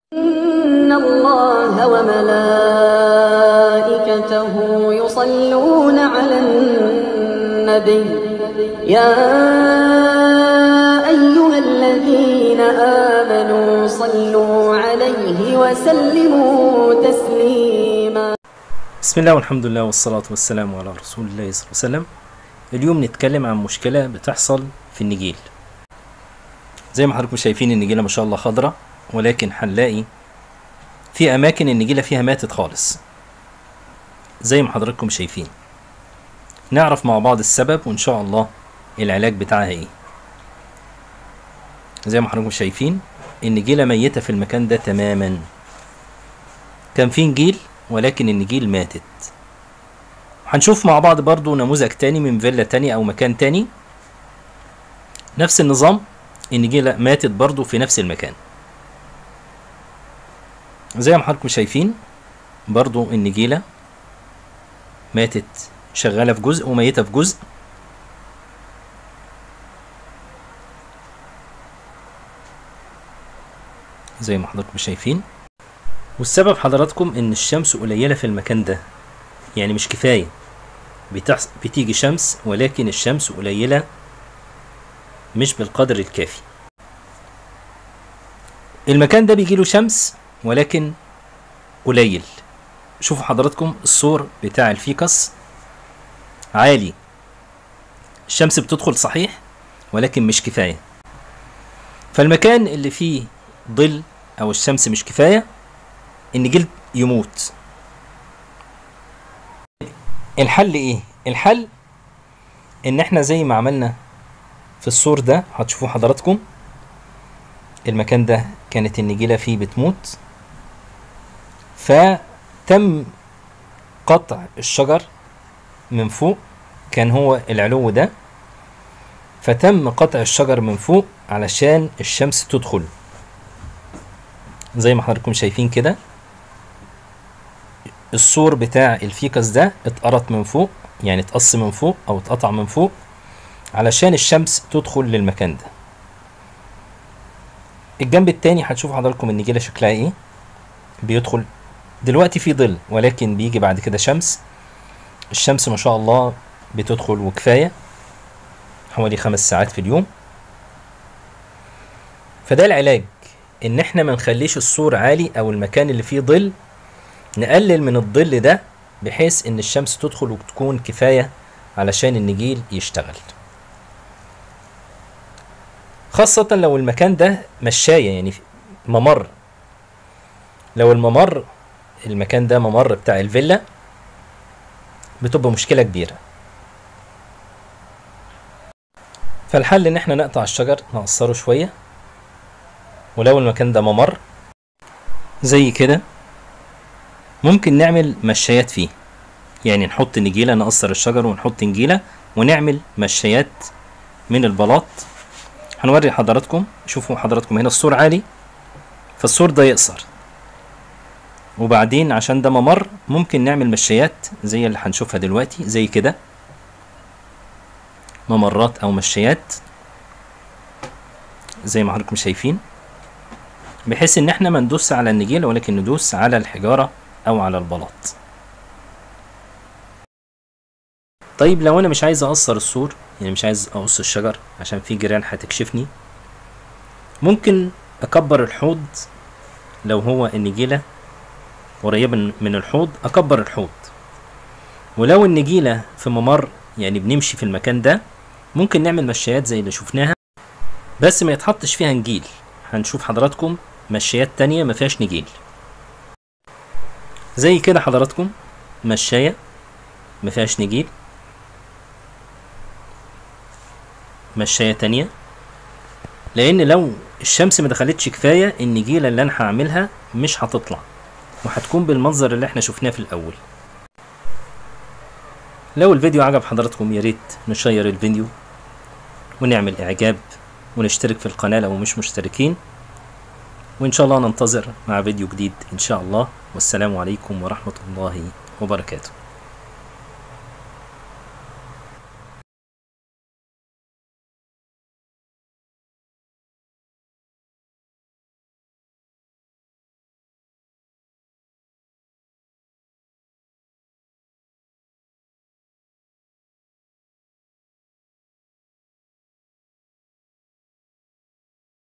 إن الله وملائكته يصلون على النبي يا أيها الذين آمنوا صلوا عليه وسلموا تسليما بسم الله والحمد لله والصلاة والسلام على رسول الله صلى الله عليه وسلم اليوم نتكلم عن مشكلة بتحصل في النجيل زي ما حضراتكم شايفين النجيلة ما شاء الله خضرة ولكن هنلاقي في أماكن النجيلة فيها ماتت خالص زي ما حضراتكم شايفين نعرف مع بعض السبب وإن شاء الله العلاج بتاعها إيه زي ما حضراتكم شايفين النجيلة ميتة في المكان ده تماما كان في نجيل ولكن النجيل ماتت هنشوف مع بعض برضو نموذج تاني من فيلا تاني او مكان تاني نفس النظام النجيلة ماتت برضو في نفس المكان زي ما حضراتكم شايفين برضو النجيلة ماتت شغالة في جزء وميتة في جزء زي ما حضراتكم شايفين والسبب حضراتكم ان الشمس قليلة في المكان ده يعني مش كفاية بتحص... بتيجي شمس ولكن الشمس قليلة مش بالقدر الكافي المكان ده بيجيله شمس ولكن قليل شوفوا حضراتكم الصور بتاع الفيكس عالي الشمس بتدخل صحيح ولكن مش كفاية فالمكان اللي فيه ظل او الشمس مش كفاية النجيل يموت الحل ايه الحل ان احنا زي ما عملنا في السور ده هتشوفوا حضراتكم المكان ده كانت النجيلة فيه بتموت فتم قطع الشجر من فوق كان هو العلو ده فتم قطع الشجر من فوق علشان الشمس تدخل زي ما حضراتكم شايفين كده السور بتاع الفيكس ده اتقرط من فوق يعني اتقص من فوق او اتقطع من فوق علشان الشمس تدخل للمكان ده الجنب التاني هتشوفوا حضراتكم النجيلة شكلها ايه بيدخل دلوقتي في ظل ولكن بيجي بعد كده شمس الشمس ما شاء الله بتدخل وكفاية حوالي خمس ساعات في اليوم فده العلاج ان احنا ما نخليش السور عالي او المكان اللي فيه ظل نقلل من الظل ده بحيث ان الشمس تدخل وتكون كفاية علشان النجيل يشتغل خاصة لو المكان ده مشاية يعني ممر لو الممر المكان ده ممر بتاع الفيلا بتبقى مشكلة كبيرة فالحل ان احنا نقطع الشجر نقصره شوية ولو المكان ده ممر زي كده ممكن نعمل مشايات فيه يعني نحط نجيلة نقصر الشجر ونحط نجيلة ونعمل مشايات من البلاط هنوري حضراتكم شوفوا حضراتكم هنا السور عالي فالسور ده يقصر وبعدين عشان ده ممر ممكن نعمل مشايات زي اللي هنشوفها دلوقتي زي كده ممرات او مشايات زي ما حضراتكم شايفين بحيث ان احنا ما ندوس على النجيلة ولكن ندوس على الحجارة او على البلاط طيب لو انا مش عايز اقصر السور يعني مش عايز اقص الشجر عشان في جيران هتكشفني ممكن اكبر الحوض لو هو النجيلة قريبة من الحوض اكبر الحوض ولو النجيلة في ممر يعني بنمشي في المكان ده ممكن نعمل مشايات زي اللي شفناها بس ما يتحطش فيها نجيل هنشوف حضراتكم مشايات تانية ما فيهاش نجيل زي كده حضراتكم مشاية ما فيهاش نجيل مشاية تانية لان لو الشمس ما دخلتش كفاية النجيلة اللي انا هعملها مش هتطلع وهتكون بالمنظر اللي احنا شفناه في الاول لو الفيديو عجب حضراتكم يا ريت نشير الفيديو ونعمل اعجاب ونشترك في القناة لو مش مشتركين وإن شاء الله ننتظر مع فيديو جديد إن شاء الله والسلام عليكم ورحمة الله وبركاته